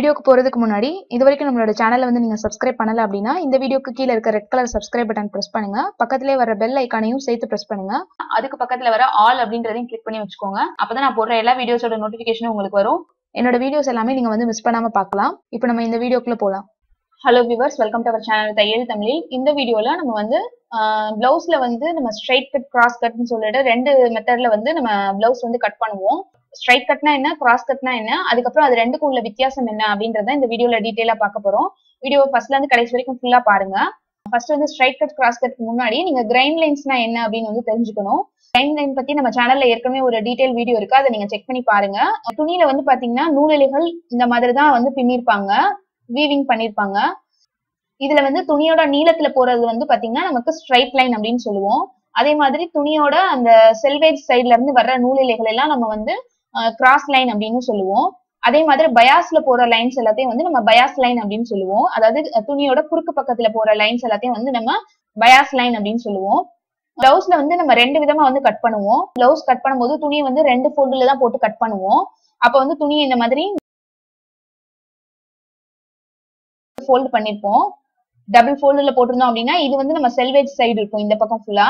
வீடியோக்கு போறதுக்கு முன்னாடி இது வரைக்கும் நம்மளோட சேனலை வந்து நீங்க சப்ஸ்கிரைப் பண்ணல அப்படின்னா இந்த வீடியோக்கு கீழே இருக்க red colour subscribe button press பண்ணுங்க பக்கத்திலே வர பெல் ஐக்கானையும் சேர்த்து பிரஸ் பண்ணுங்க அதுக்கு பக்கத்துல வர ஆல் அப்படின்றதையும் கிளிக் பண்ணி வச்சுக்கோங்க அப்பதான் நான் போடுற எல்லா வீடியோஸோட நோட்டிபிகேஷனும் உங்களுக்கு வரும் என்னோட வீடியோஸ் எல்லாமே நீங்க வந்து மிஸ் பண்ணாம பார்க்கலாம் இப்போ நம்ம இந்த வீடியோக்குள்ள போலாம் hello viewers welcome to our channel தையல் தமிழில் இந்த வீடியோல நம்ம வந்து பிளவுஸ்ல வந்து நம்ம ஸ்ட்ரைட் கட் கிராஸ் கட்னு சொல்லிட்டு ரெண்டு மெத்தட்ல வந்து நம்ம பிளவுஸ் வந்து கட் பண்ணுவோம் ஸ்ட்ரைட் கட்னா என்ன கிராஸ் கட்னா என்ன அதுக்கப்புறம் அது ரெண்டுக்கும் உள்ள வித்தியாசம் என்ன அப்படின்றத இந்த வீடியோல டீடைலா பார்க்க போறோம் வீடியோ ஃபர்ஸ்ட்ல இருந்து கடைசி வரைக்கும் ஃபுல்லா பாருங்க ஃபர்ஸ்ட் வந்து ஸ்ட்ரைட் கட் கிராஸ் கட்க்கு முன்னாடி நீங்க கிரைண்ட் லைன்ஸ்னா என்ன அப்படின்னு வந்து தெரிஞ்சுக்கணும் கிரைண்ட் லைன் பத்தி நம்ம சேனல்ல ஏற்கனவே ஒரு டீடைல் வீடியோ இருக்கு அதை நீங்க செக் பண்ணி பாருங்க துணியில வந்து பாத்தீங்கன்னா நூலிலைகள் இந்த மாதிரி தான் வந்து பின்னிருப்பாங்க வீவிங் பண்ணிருப்பாங்க இதுல வந்து துணியோட நீளத்துல போறது வந்து பாத்தீங்கன்னா நமக்கு ஸ்ட்ரைட் லைன் அப்படின்னு சொல்லுவோம் அதே மாதிரி துணியோட அந்த செல்வேஜ் சைட்ல இருந்து வர்ற நூலிலைகள் எல்லாம் நம்ம வந்து கிராஸ் லைன் அப்படின்னு சொல்லுவோம் அதே மாதிரி பயாஸ்ல போற லைன்ஸ் எல்லாத்தையும் வந்து நம்ம பயாஸ் லைன் அப்படின்னு சொல்லுவோம் அதாவது துணியோட குறுக்கு பக்கத்துல போற லைன்ஸ் எல்லாத்தையும் வந்து நம்ம பயாஸ் லைன் அப்படின்னு சொல்லுவோம் பிளவுஸ்ல வந்து நம்ம ரெண்டு விதமா வந்து கட் பண்ணுவோம் பிளவுஸ் கட் பண்ணும்போது துணியை வந்து ரெண்டு ஃபோல்டுல தான் போட்டு கட் பண்ணுவோம் அப்ப வந்து துணி இந்த மாதிரி ஃபோல்டு பண்ணிருப்போம் டபுள் ஃபோல்டுல போட்டிருந்தோம் அப்படின்னா இது வந்து நம்ம செல்வேஜ் சைடு இருக்கும் இந்த பக்கம் ஃபுல்லா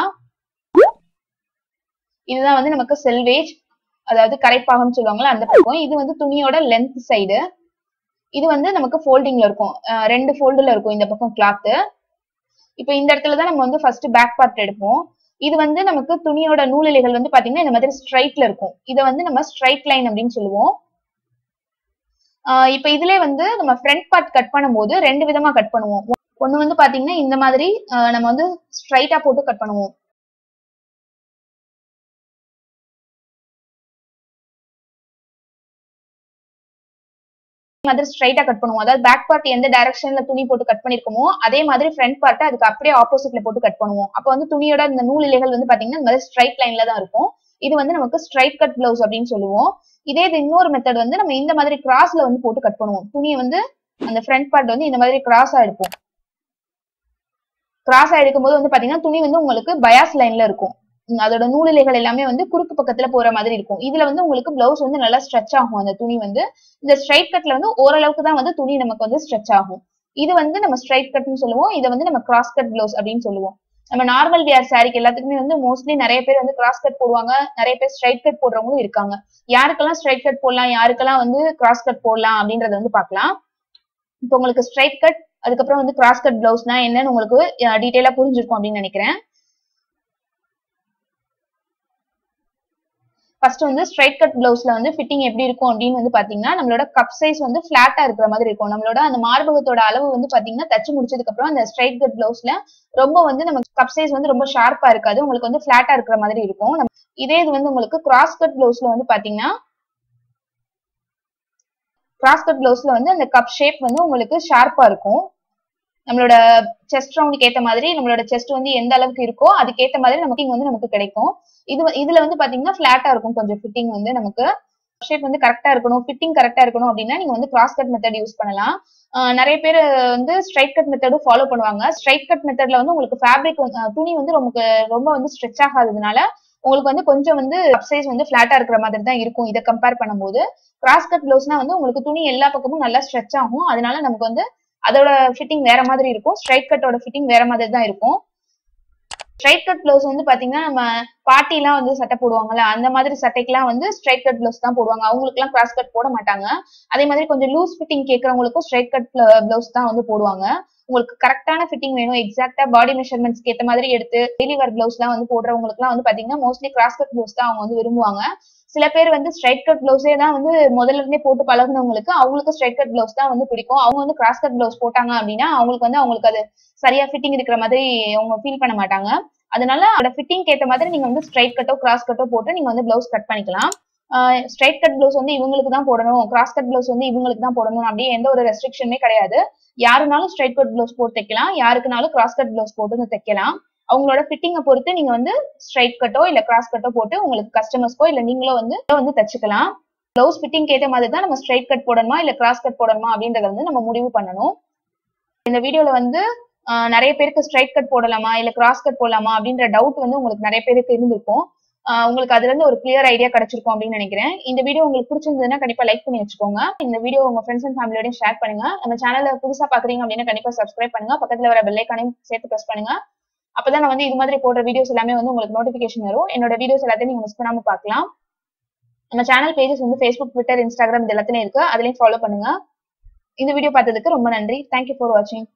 இதுதான் வந்து நமக்கு செல்வேஜ் அதாவது கரைப்பாகம்னு சொல்லுவாங்கல்ல அந்த பக்கம் இது வந்து துணியோட லென்த் சைடு இது வந்து நமக்கு ஃபோல்டிங்ல இருக்கும் ரெண்டு ஃபோல்டுல இருக்கும் இந்த பக்கம் கிளாத்து இப்போ இந்த இடத்துல தான் நம்ம வந்து ஃபர்ஸ்ட் பேக் பார்ட் எடுப்போம் இது வந்து நமக்கு துணியோட நூலிலைகள் வந்து பாத்தீங்கன்னா இந்த மாதிரி ஸ்ட்ரைட்ல இருக்கும் இதை வந்து நம்ம ஸ்ட்ரைட் லைன் அப்படின்னு சொல்லுவோம் இப்போ இதுல வந்து நம்ம ஃப்ரண்ட் பார்ட் கட் பண்ணும்போது ரெண்டு விதமா கட் பண்ணுவோம் ஒண்ணு வந்து பாத்தீங்கன்னா இந்த மாதிரி நம்ம வந்து ஸ்ட்ரைட்டா போட்டு கட் பண்ணுவோம் மாதிரி ஸ்ட்ரைட்டா கட் பண்ணுவோம் அதாவது பேக் பார்ட் எந்த டைரக்ஷன்ல துணி போட்டு கட் பண்ணிருக்கோமோ அதே மாதிரி ஃப்ரண்ட் பார்ட்டை அதுக்கு அப்படியே ஆப்போசிட்ல போட்டு கட் பண்ணுவோம் அப்போ வந்து துணியோட இந்த நூல் இலைகள் வந்து பாத்தீங்கன்னா இந்த மாதிரி ஸ்ட்ரைட் லைன்ல தான் இருக்கும் இது வந்து நமக்கு ஸ்ட்ரைட் கட் பிளவுஸ் அப்படின்னு சொல்லுவோம் இதே இது இன்னொரு மெத்தட் வந்து நம்ம இந்த மாதிரி கிராஸ்ல வந்து போட்டு கட் பண்ணுவோம் துணியை வந்து அந்த ஃப்ரண்ட் பார்ட் வந்து இந்த மாதிரி கிராஸா எடுப்போம் கிராஸா எடுக்கும்போது வந்து பாத்தீங்கன்னா துணி வந்து உங்களுக்கு பயாஸ் லைன்ல இருக்கும் அதோட நூலிலைகள் எல்லாமே வந்து குறுக்கு பக்கத்துல போற மாதிரி இருக்கும் இதுல வந்து உங்களுக்கு பிளவுஸ் வந்து நல்லா ஸ்ட்ரெச் ஆகும் அந்த துணி வந்து இந்த ஸ்ட்ரைட் கட்ல வந்து ஓரளவுக்கு தான் வந்து துணி நமக்கு வந்து ஸ்ட்ரெச் ஆகும் இது வந்து நம்ம ஸ்ட்ரைட் கட்னு சொல்லுவோம் இதை வந்து நம்ம கிராஸ் கட் பிளவுஸ் அப்படின்னு சொல்லுவோம் நம்ம நார்மல் வியர் சாரிக்கு எல்லாத்துக்குமே வந்து மோஸ்ட்லி நிறைய பேர் வந்து கிராஸ் கட் போடுவாங்க நிறைய பேர் ஸ்ட்ரைட் கட் போடுறவங்களும் இருக்காங்க யாருக்கெல்லாம் ஸ்ட்ரைட் கட் போடலாம் யாருக்கெல்லாம் வந்து கிராஸ் கட் போடலாம் அப்படின்றத வந்து பார்க்கலாம் இப்போ உங்களுக்கு ஸ்ட்ரைட் கட் அதுக்கப்புறம் வந்து கிராஸ் கட் பிளவுஸ்னா என்னன்னு உங்களுக்கு டீட்டெயிலா புரிஞ்சிருக்கும் அப்படின்னு நினைக்கிறேன் ஃபர்ஸ்ட் வந்து ஸ்ட்ரைட் கட் பிளவுஸ்ல வந்து ஃபிட்டிங் எப்படி இருக்கும் அப்படின்னு வந்து பாத்தீங்கன்னா நம்மளோட கப் சைஸ் வந்து பிளாட்டா இருக்கிற மாதிரி இருக்கும் நம்மளோட அந்த மார்பகத்தோட அளவு வந்து பாத்தீங்கன்னா தச்சு முடிச்சதுக்கு அப்புறம் அந்த ஸ்ட்ரைட் கட் பிளவுஸ்ல ரொம்ப வந்து நம்ம கப் சைஸ் வந்து ரொம்ப ஷார்ப்பா இருக்காது உங்களுக்கு வந்து பிளாட்டா இருக்கிற மாதிரி இருக்கும் இதே இது வந்து உங்களுக்கு கிராஸ் கட் பிளவுஸ்ல வந்து பாத்தீங்கன்னா கிராஸ் கட் பிளவுஸ்ல வந்து அந்த கப் ஷேப் வந்து உங்களுக்கு ஷார்ப்பா இருக்கும் நம்மளோட செஸ்ட் ரவுண்டுக்கு ஏத்த மாதிரி நம்மளோட செஸ்ட் வந்து எந்த அளவுக்கு இருக்கோ அதுக்கேத்த மாதிரி நமக்கு வந்து நமக்கு கிடைக்கும் இது இதுல வந்து பாத்தீங்கன்னா பிளாட்டா இருக்கும் கொஞ்சம் ஃபிட்டிங் வந்து நமக்கு ஷேப் வந்து கரெக்டா இருக்கணும் ஃபிட்டிங் கரெக்டா இருக்கணும் அப்படின்னா நீங்க வந்து கிராஸ் கட் மெத்தட் யூஸ் பண்ணலாம் நிறைய பேர் வந்து ஸ்ட்ரைட் கட் மெத்தடும் ஃபாலோ பண்ணுவாங்க ஸ்ட்ரைட் கட் மெத்தட்ல வந்து உங்களுக்கு ஃபேப்ரிக் துணி வந்து ரொம்ப ரொம்ப வந்து ஸ்ட்ரெச் ஆகாததுனால உங்களுக்கு வந்து கொஞ்சம் வந்து சைஸ் வந்து ஃபிளாட்டா இருக்கிற மாதிரி தான் இருக்கும் இதை கம்பேர் பண்ணும்போது கிராஸ் கட் பிளவுஸ்னா வந்து உங்களுக்கு துணி எல்லா பக்கமும் நல்லா ஸ்ட்ரெச் ஆகும் அதனால நமக்கு வந்து அதோட ஃபிட்டிங் வேற மாதிரி இருக்கும் ஸ்ட்ரைட் கட்டோட ஃபிட்டிங் வேற மாதிரி தான் இருக்கும் ஸ்ட்ரைட் கட் பிளவுஸ் வந்து பாத்தீங்கன்னா நம்ம பார்ட்டி எல்லாம் வந்து சட்டை போடுவாங்கல்ல அந்த மாதிரி சட்டைக்கெல்லாம் வந்து ஸ்ட்ரைட் கட் பிளவுஸ் தான் போடுவாங்க அவங்களுக்கு எல்லாம் கிராஸ் கட் போட மாட்டாங்க அதே மாதிரி கொஞ்சம் லூஸ் ஃபிட்டிங் கேட்கறவங்களுக்கும் ஸ்ட்ரைட் கட் பிளவுஸ் தான் வந்து போடுவாங்க உங்களுக்கு கரெக்டான ஃபிட்டிங் வேணும் எக்ஸாக்டா பாடி மெஷர்மெண்ட்ஸ்க்கு ஏற்ற மாதிரி எடுத்து டெய்லி வேர் பிளவுஸ் எல்லாம் வந்து போடுறவங்களுக்கு எல்லாம் வந்து பாத்தீங்கன்னா மோஸ்ட்லி கிராஸ் கட் பிளவுஸ் தான் அவங்க வந்து விரும்புவாங்க சில பேர் வந்து ஸ்ட்ரைட் கட் பிளவுஸே தான் வந்து முதல்ல இருந்தே போட்டு பழகினவங்களுக்கு அவங்களுக்கு ஸ்ட்ரைட் கட் பிளவுஸ் தான் வந்து பிடிக்கும் அவங்க வந்து கிராஸ் கட் பிளவுஸ் போட்டாங்க அப்படின்னா அவங்களுக்கு வந்து அவங்களுக்கு அது சரியா ஃபிட்டிங் இருக்கிற மாதிரி அவங்க ஃபீல் பண்ண மாட்டாங்க அதனால அதோட ஃபிட்டிங் ஏற்ற மாதிரி நீங்க வந்து ஸ்ட்ரைட் கட்டோ கிராஸ் கட்டோ போட்டு நீங்க வந்து பிளவுஸ் கட் பண்ணிக்கலாம் ஸ்ட்ரைட் கட் பிளவுஸ் வந்து இவங்களுக்கு தான் போடணும் கிராஸ் கட் பிளவுஸ் வந்து இவங்களுக்கு தான் போடணும் அப்படி எந்த ஒரு ரெஸ்ட்ரிக்ஷனுமே கிடையாது யாருனாலும் ஸ்ட்ரைட் கட் பிளவுஸ் போட்டு தைக்கலாம் யாருக்குனாலும் கிராஸ் கட் பிளவுஸ் போட்டு தைக்கலாம் அவங்களோட ஃபிட்டிங்கை பொறுத்து நீங்க வந்து ஸ்ட்ரைட் கட்டோ இல்ல கிராஸ் கட்டோ போட்டு உங்களுக்கு கஸ்டமர்ஸ்க்கோ இல்ல நீங்களோ வந்து வந்து தச்சுக்கலாம் பிளவுஸ் ஃபிட்டிங் ஏற்ற மாதிரி தான் நம்ம ஸ்ட்ரைட் கட் போடணுமா இல்ல கிராஸ் கட் போடணுமா அப்படின்றத வந்து நம்ம முடிவு பண்ணணும் இந்த வீடியோல வந்து நிறைய பேருக்கு ஸ்ட்ரைட் கட் போடலாமா இல்ல கிராஸ் கட் போடலாமா அப்படின்ற டவுட் வந்து உங்களுக்கு நிறைய பேருக்கு இருந்திருக்கும் ஆஹ் உங்களுக்கு அதுல இருந்து ஒரு கிளியர் ஐடியா கிடைச்சிருக்கும் அப்படின்னு நினைக்கிறேன் இந்த வீடியோ உங்களுக்கு பிடிச்சிருந்ததுன்னா கண்டிப்பா லைக் பண்ணி வச்சுக்கோங்க இந்த வீடியோ உங்க ஃப்ரெண்ட்ஸ் அண்ட் ஃபேமிலியோட ஷேர் பண்ணுங்க நம்ம சேனலை புதுசா பாக்குறீங்க அப்படின்னா கண்டிப்பா சப்ஸ்கிரைப் பண்ணுங்க பக்கத்துல வர பெல்லைக்கானையும் சேர்த்து ப்ரெஸ் பண்ணுங்க அப்பதான் நான் வந்து இது மாதிரி போடுற வீடியோஸ் எல்லாமே வந்து உங்களுக்கு நோட்டிபிகேஷன் வரும் என்னோட வீடியோஸ் எல்லாத்தையும் நீங்க மிஸ் பண்ணாம பார்க்கலாம் நம்ம சேனல் பேஜஸ் வந்து ஃபேஸ்புக் ட்விட்டர் இன்ஸ்டாகிராம் இது எல்லாத்துலயும் இருக்கு அதுலயும் ஃபாலோ பண்ணுங்க இந்த வீடியோ பார்த்ததுக்கு ரொம்ப நன்றி தேங்க்யூ ஃபார் வாட்சிங்